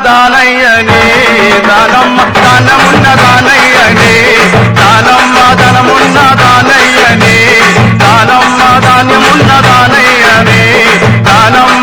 దానయ్యని దానమ్మ దానమున్న దానయ్యని దానమ్మ ధనమున్న దానయ్యని దానమ్మ ధాన్యమున్న దానయ్యని దానమ్మ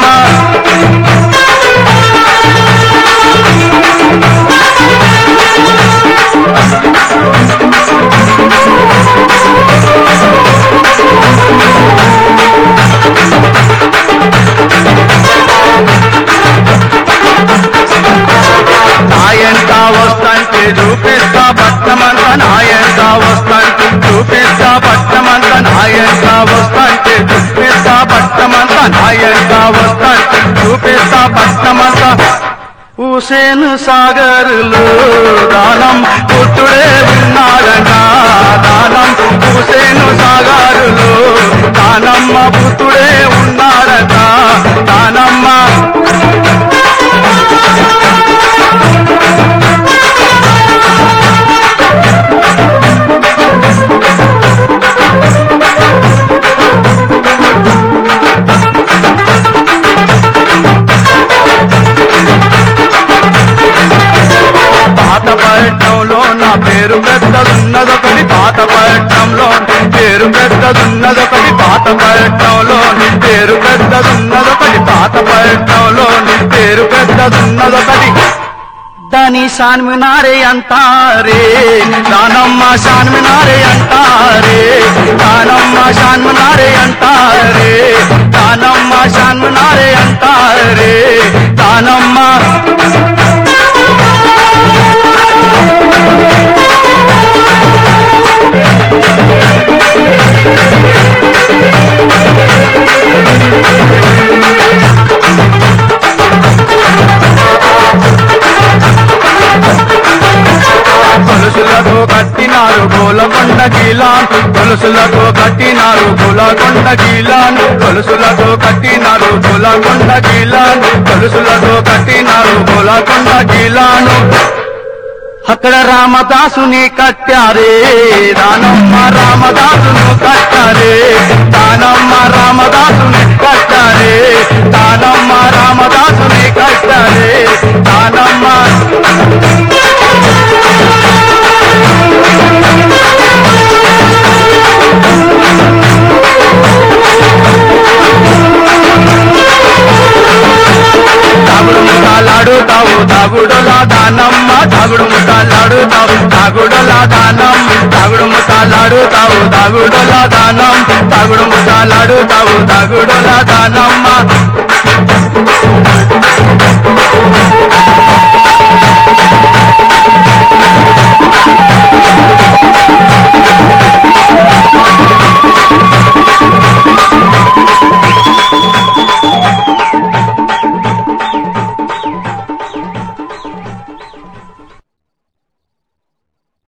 నాయంట వస్తంటే చూపిస్తా పట్టమంత నాయంట వస్తంటే చూపిస్తా పట్టమంత నాయంట వస్తంటే చూపిస్తా పట్టమంత నాయంట వస్తంటే చూపిస్తా పట్టమంత హుసేన్ సాగర్లు దానం పుట్టుడే ఉన్నాడంట దానం హుసేన్ సాగరులు దానమ్మ పుత్రుడే ఉన్నాడట దానమ్మ పాత పట్టణంలో నా పేరు పెద్దదున్నదొకటి పాత పట్టణంలో పేరు పెద్దదున్నదొకటి పాత పట్టణంలో పేరు పెద్దదున్నదొకటి పాత పట్టణంలో పేరు పెద్దదున్నదొకటి దాని షాన్మినారే అంటారే దానమ్మ షాన్మినారే అంటారే దానమ్మ షాన్మినారే అంటారే దానమ్మ షాన్మినారే అంటారే దానమ్మ గొలుసులతో కట్టినారు గోలకొండ గీలాన్ గొలుసులతో కట్టినారు గోలకొండ గీలాన్ గొలుసులతో కట్టినారు గోలకొండ గీలాన్ గొలుసులతో కట్టినారు గోలకొండ గీలాను అక్కడ రామదాసుని కట్టారే దానమ్మ రామదాసును కట్టారే దానమ్మ రామదాసుని కట్టారే దానమ్మ రామదాసుని కట్టారే దానమ్మ తాగుడు ముఠాలాడుతావు తాగుడులా దానమ్మ తాగుడు ముఠాలాడుతావు తాగుడులా దానం తాగుడు ముఠాలాడుతావు తాగుడులా దానం తాగుడు ముఠాలాడుతావు తాగుడులా దానమ్మ